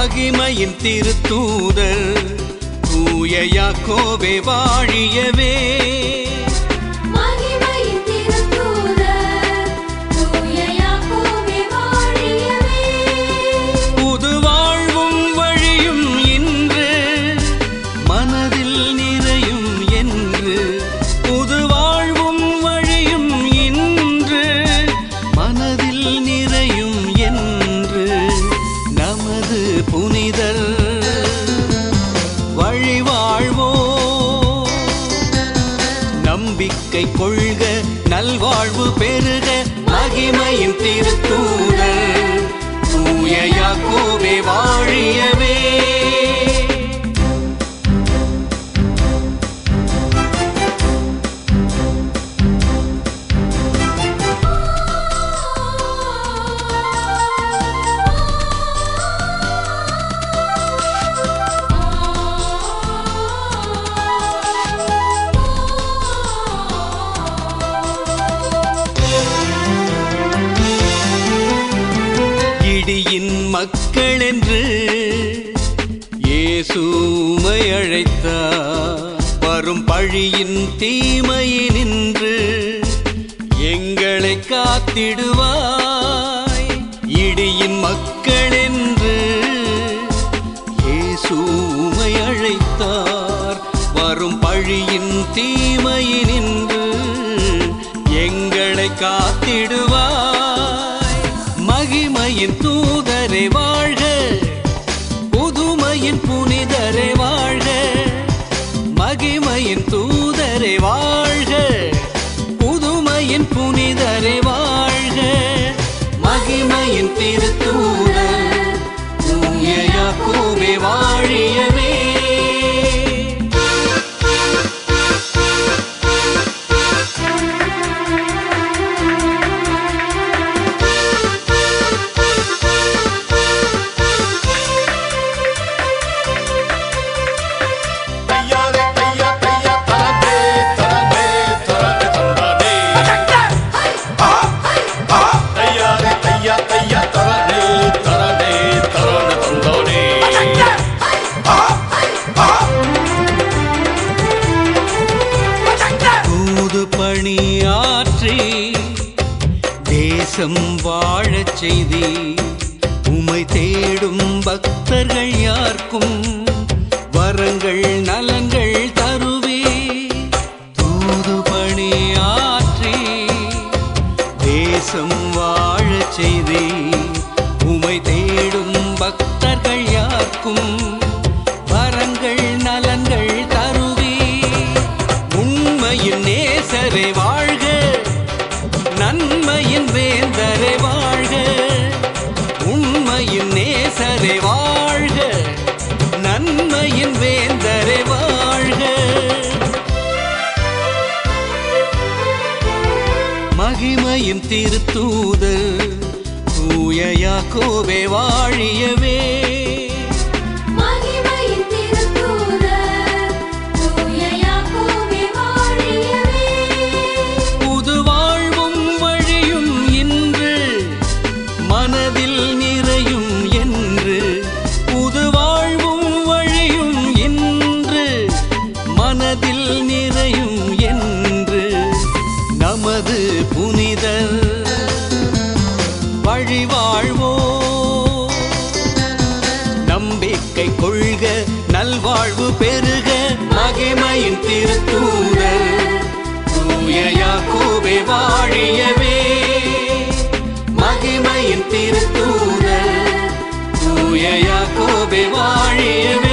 மகிமையின் திருத்தூதர் தூய யாக்கோபே வாழியவே மகிமையின் திருத்தூதர் தூய யாக்கோபே வாழியவே புது வாழ்வும் வழியும் இன்று மனதில் நிறையும் என்று புது வாழ்வும் வழியும் இன்று மனதில் நிறையும் என்று நமது புனிதர் வழி வாழ்வோ நம்பிக்கை கொள்க நல்வாழ்வு பெருக மகிமையின் திருத்தூதர் தூய யாக்கோபே வாழியவே இடியின் மக்கள் என்று இயேசுமை அழைத்தார் வரும் பழியின் தீமையினின்று எங்களை காத்திடுவாய் இடியின் மக்கள் என்று இயேசுமை அழைத்தார் வரும் பழியின் தீமையினின்று எங்களை காத்திடுவாய் மகிமையின் தூதரை வாழ்க புதுமையின் புனிதரை வாழ்க மகிமையின் தூதரை வாழ்க புதுமையின் புனிதரை வாழ்க மகிமையின் திருத்தூதர் தூய யாக்கோபே வாழியவே தையாரே தையா தையா தரதே தரதே தரதே தந்தானே தையாரே தையா தையா தரதே தரதே தரதே தந்தானே தூது பணியாற்றி தேசம் வாழச் செய்தி உமை தேடும் பக்தர்கள் யாருக்கும் வரங்கள் நலங்கள் தருவே தூது பணியாற்றி தேசம் வாழச் செய்தி உமை தேடும் பக்தர்கள் யாருக்கும் வரங்கள் நலன்கள் தருவே உண்மையின் நேசரே வாழ்க நன்மையின் வேந்தரே வாழ்க உண்மையின் நேசரே வாழ்க நன்மையின் வேந்தரே வாழ்க மகிமையின் திருத்தூதர் தூய யாக்கோபே வாழியவே மகிமையின் திருத்தூதர் தூய யாக்கோபே வாழியவே புது வாழ்வும் வழியும் இன்று மனதில் நிறையும் என்று புது வாழ்வும் வழியும் இன்று மனதில் நிறையும் என்று நமது புனிதர் வழி வாழ்வோ நம்பிக்கை கொள்க நல்வாழ்வு பெருக மகிமையின் திருத்தூதர் தூய யாக்கோபே வாழியவே மகிமையின் திருத்தூதர் தூய யாக்கோபே வாழியவே